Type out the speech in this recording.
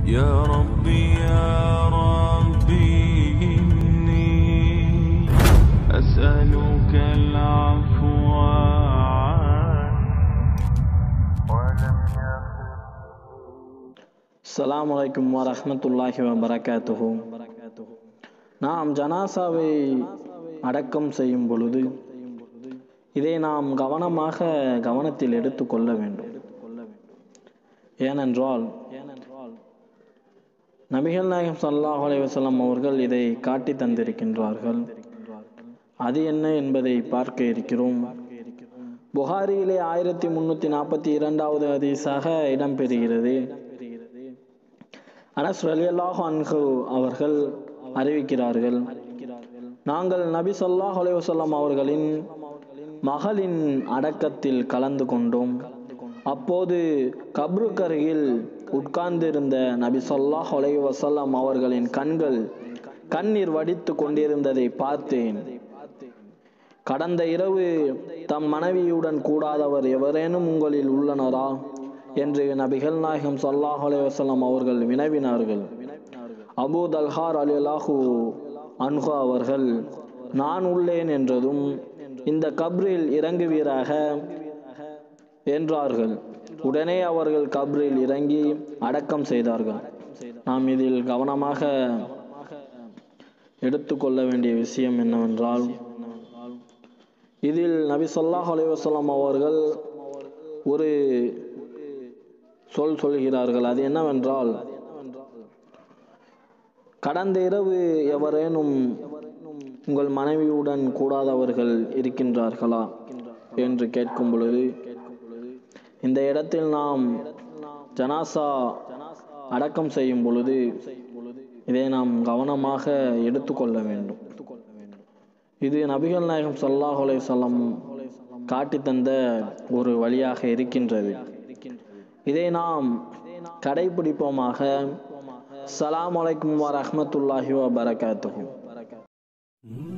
يا ربي يا ربي إني أسألك العفو ولم அஸ்ஸலாமு அலைக்கும் வரஹ்மத்துல்லாஹி வபரகாத்துஹு நாம் ஜனாசாவை அடக்கம் செய்யும் பொழுது இதை நாம் கவனமாக கவனத்தில் எடுத்துக்கொள்ள வேண்டும் ஏனென்றால் நபிகள் நாயகம் ஸல்லல்லாஹு அலைஹி வஸல்லம் அவர்கள் இதை காட்டி தந்திருக்கின்றார்கள் அது என்ன என்பதை பார்க்க இருக்கிறோம் புகாரியிலே ஆயிரத்தி முன்னூத்தி நாற்பத்தி இரண்டாவது ஹதீஸாக இடம்பெறுகிறது அனஸ் ரலியல்லாஹு அன்ஹு அவர்கள் அறிவிக்கிறார்கள் நாங்கள் நபி ஸல்லல்லாஹு அலைஹி வஸல்லம் அவர்களின் மகளின் அடக்கத்தில் கலந்து கொண்டோம் அப்போது கப்ருக்கருகில் உட்கார்ந்திருந்த நபி ஸல்லல்லாஹு அலைஹி வஸல்லம் அவர்களின் கண்கள் கண்ணீர் வடித்து கொண்டிருந்ததை பார்த்தேன் கடந்த இரவு தம் மனைவியுடன் கூடாதவர் எவரேனும் உங்களில் உள்ளனரா என்று நபிகள் நாயகம் ஸல்லல்லாஹு அலைஹி வஸல்லம் அவர்கள் வினவினார்கள் அபூ தல்ஹார் அலிலாஹு அன்ஹு அவர்கள் நான் உள்ளேன் என்றதும் இந்த கப்ரில் இறங்குவீராக என்றார்கள் உடனே அவர்கள் கப்ரில் இறங்கி அடக்கம் செய்தார்கள் நாம் இதில் கவனமாக எடுத்துக்கொள்ள வேண்டிய விஷயம் என்னவென்றால் இதில் நபி ஸல்லல்லாஹு அலைஹி வஸல்லம் அவர்கள் ஒரு சொல் சொல்கிறார்கள் அது என்னவென்றால் கடந்த இரவு எவரேனும் உங்கள் மனைவியுடன் கூடாதவர்கள் இருக்கின்றார்களா என்று கேட்கும் பொழுது இந்த இடத்தில் நாம் ஜனாசா அடக்கம் செய்யும் பொழுது இதை நாம் கவனமாக எடுத்துக்கொள்ள வேண்டும் இது நபிகள் நாயகம் ஸல்லல்லாஹு அலைஹி வஸல்லம் காட்டி தந்த ஒரு வழியாக இருக்கின்றது இதை நாம் கடைபிடிப்போமாக அஸ்ஸலாமு அலைக்கும் வரஹ்மத்துல்லாஹி வபரகாத்துஹு